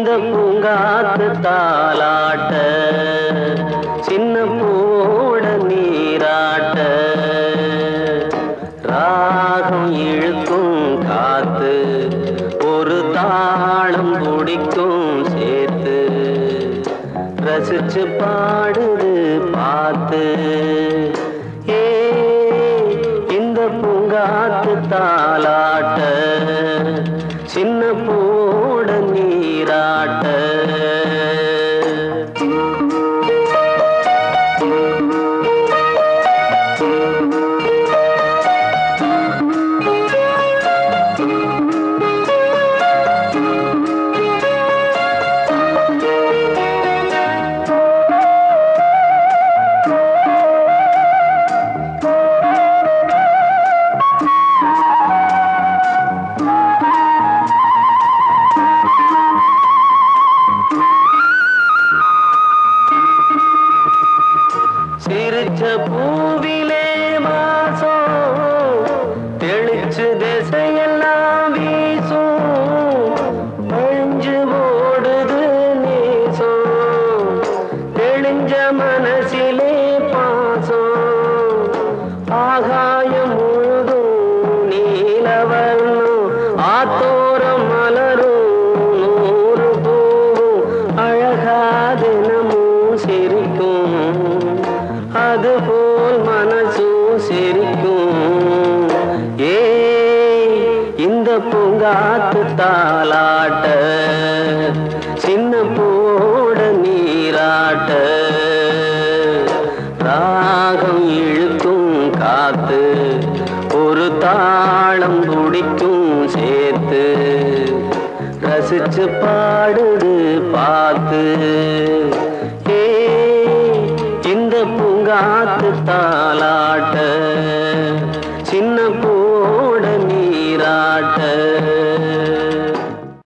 இந்த பூங்காத்து தாலாட்ட சின்ன பூட நீராட்ட ராகம் இழுக்கும் காத்து ஒரு தாளம் பிடிக்கும் சேர்த்து ரசிச்சு பாடுது பார்த்து ஏ இந்த பூங்காத்து தாலாட்ட சின்ன பூட நீராட்ட சிரிச்ச பூவிலே வாசம் தெளிச்சு திசையெல்லாம் வீசும் அழிஞ்சு ஓடுது நேசம் தெளிஞ்ச மனசிலே பாசம் ஆகாயம் முழுதும் நீலவர்ணம் ஆத்தோரம் மலரும் நூறு பூவும் அழகா தினமும் சிரிக்கும் அதுபோல் மனசும் சிரிக்கும் ஏ இந்த பூங்காத்து தாலாட்ட சின்ன போட நீராட்ட ராகம் இழுக்கும் காத்து ஒரு தாளம் துடிக்கும் சேர்த்து ரசிச்சு பாடுது பார்த்து ஏ இந்த பூங்காத்து தாலாட்ட சின்ன போட நீராட்ட